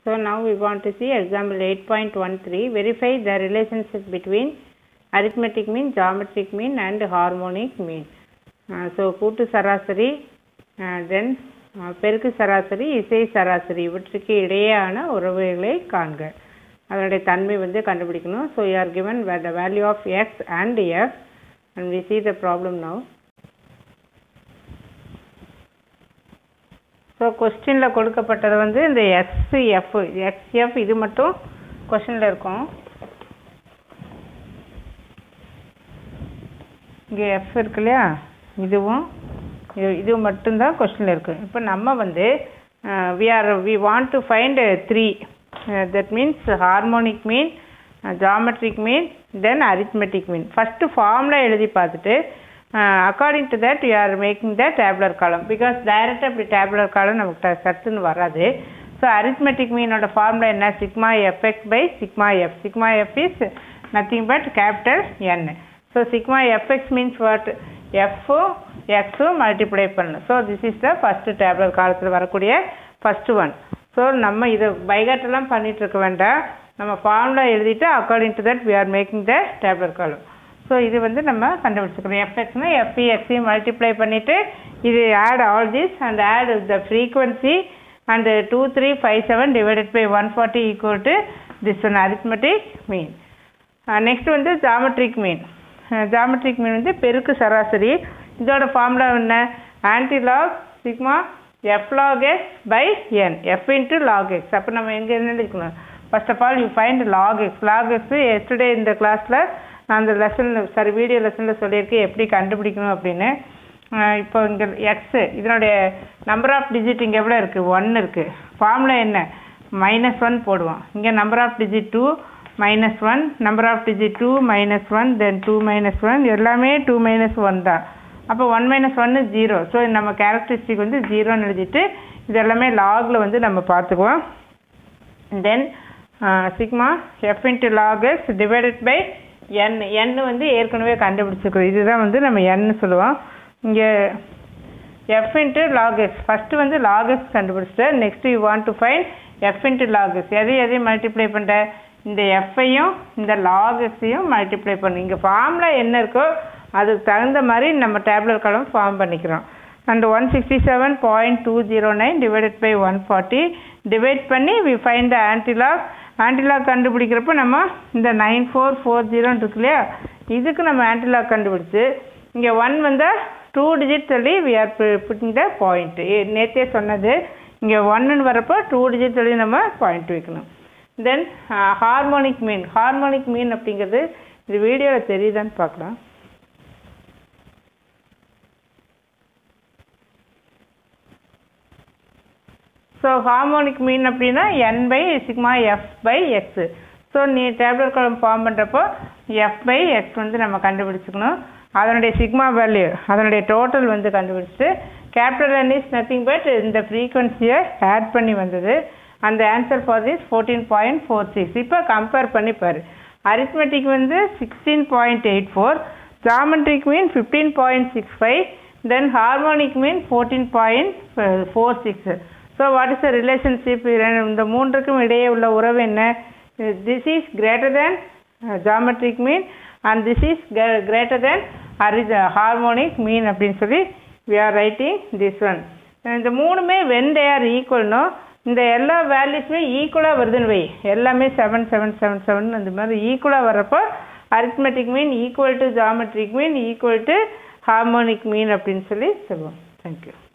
So now we want to see example 8.13 verify the relationship between arithmetic mean, geometric mean and harmonic mean. Uh, so கூட்டு சராசரி தென் பெருக்கு சராசரி இசை சராசரி இவற்றுக்கு இடையேயான உறவுகளை காண்க அதனுடைய தன்மை வந்து கண்டுபிடிக்கணும் so you are given the value of x and f and we see the problem now so கொஸ்டினில் கொடுக்கப்பட்டது வந்து இந்த எஸ்எஃப் எக்ஸ்எஃப் இது மட்டும் கொஸ்டினில் இருக்கும் இங்கே எஃப் இருக்கு இல்லையா இதுவும் இது இது மட்டும்தான் கொஸ்டினில் இருக்குது இப்போ நம்ம வந்து we are we want to find three that means harmonic mean geometric mean then arithmetic mean first ஃபார்மில் எழுதி பார்த்துட்டு according to that you are making the tabular column because டைரெக்டாக இப்படி டேப்லர் காலம் நமக்கு சத்துன்னு வராது ஸோ அரித்மெட்டிக் மீனோட ஃபார்முலா என்ன sigma f x by sigma f sigma f is nothing but capital N so sigma f x means what எஃப்பும் எக்ஸும் மல்டிப்ளை பண்ணணும் so this is the first tabular காலத்தில் வரக்கூடிய ஃபஸ்ட்டு ஒன் ஸோ நம்ம இதை பைகாட்டெல்லாம் பண்ணிகிட்டு இருக்க வேண்டாம் நம்ம ஃபார்முலா எழுதிட்டு according to that we are making the tabular column so இது வந்து நம்ம கண்டுபிடிச்சிக்கிறோம் எஃப்எக்ஸ்னா எஃப்பி எக்ஸையும் மல்டிப்ளை பண்ணிவிட்டு இது add all this and add the frequency and two three five seven divided by one forty equal to this one arithmetic mean next வந்து geometric mean geometric mean வந்து பெருக்கு சராசரி இதோட ஃபார்முலா என்ன antilog sigma f log x by N f into log x அப்போ நம்ம எங்கே என்ன எழுதிக்கணும் first of all you find log x log x yesterday இந்த கிளாஸில் நான் அந்த லெசனில் சாரி வீடியோ லெசனில் சொல்லியிருக்கேன் எப்படி கண்டுபிடிக்கணும் அப்படின்னு இப்போ இங்கே எக்ஸு இதனுடைய நம்பர் ஆஃப் டிஜிட் இங்கே எவ்வளோ இருக்குது ஒன் இருக்குது ஃபார்முலா என்ன மைனஸ் ஒன் போடுவோம் இங்கே number of digit two minus one number of digit two minus one then two minus one எல்லாமே டூ மைனஸ் ஒன் தான் அப்போ ஒன் மைனஸ் ஒன்று ஜீரோ ஸோ நம்ம கேரக்டரிஸ்டிக் வந்து ஜீரோன்னு எழுதிட்டு இது எல்லாமே லாகில் வந்து நம்ம பார்த்துக்குவோம் then sigma f into log x divided by N N வந்து ஏற்கனவே கண்டுபிடிச்சிருக்கோம் இதுதான் வந்து நம்ம என்னு சொல்லுவோம் இங்கே f into log x first வந்து லாக் எக்ஸ் கண்டுபிடிச்சிட்டேன் next you want to find f into log x எதையும் எதையும் மல்டிப்ளை பண்ணுற இந்த எஃப்ஐயும் இந்த லாக் எக்ஸையும் மல்டிப்ளை பண்ணு இங்கே ஃபார்மில் என்ன இருக்கோ அதுக்கு தகுந்த மாதிரி நம்ம டேப்லெட் காலம் ஃபார்ம் பண்ணிக்கிறோம் and one sixty seven point two zero nine divided by one forty divide பண்ணி we find the antilog antilog கண்டுபிடிக்கிறப்ப நம்ம இந்த நைன் ஃபோர் ஃபோர் ஜீரோன்னு இருக்கு இல்லையா இதுக்கு நம்ம ஆன்டிலாக் கண்டுபிடிச்சு இங்கே ஒன் வந்தால் டூ டிஜிட் சொல்லி we are putting the point நேற்றே சொன்னது இங்கே ஒன்னுன்னு வரப்போ டூ டிஜிட் சொல்லி நம்ம பாயிண்ட் வைக்கணும் தென் ஹார்மோனிக் மீன் ஹார்மோனிக் மீன் அப்படிங்கிறது இது வீடியோவில் தெரியுதான்னு பார்க்கலாம் ஸோ ஹார்மோனிக் மீன் அப்படின்னா N by sigma f by x so நீ டேப்லெட் காலம் ஃபார்ம் பண்ணுறப்போ எஃப் பை எக்ஸ் வந்து நம்ம கண்டுபிடிச்சிக்கணும் அதனுடைய சிக்மா வேல்யூ அதனுடைய டோட்டல் வந்து கண்டுபிடிச்சிட்டு capital N is nothing but இந்த ஃப்ரீக்வன்சியை ஆட் பண்ணி வந்தது அந்த answer for this fourteen point four six இப்போ கம்பேர் பண்ணி பாரு அரித்மெட்டிக் வந்து sixteen point eight four geometric mean fifteen point six five then harmonic mean fourteen point four six so what is the relationship இந்த மூன்றுக்கும் இடையே உள்ள உறவு என்ன this is greater than geometric mean and this is greater than ஹரி harmonic mean அப்படின்னு சொல்லி we are writing this one இந்த மூணுமே வென் தே ஆர் ஈக்குவல்னோ இந்த எல்லா வேல்யூஸுமே ஈக்குவலாக வருதுன்னு வை எல்லாமே செவன் செவன் செவன் செவன் அந்த மாதிரி ஈக்குவலாக வர்றப்போ arithmetic mean equal to geometric mean equal to harmonic mean அப்படின்னு சொல்லி சொல்லுவோம் தேங்க்யூ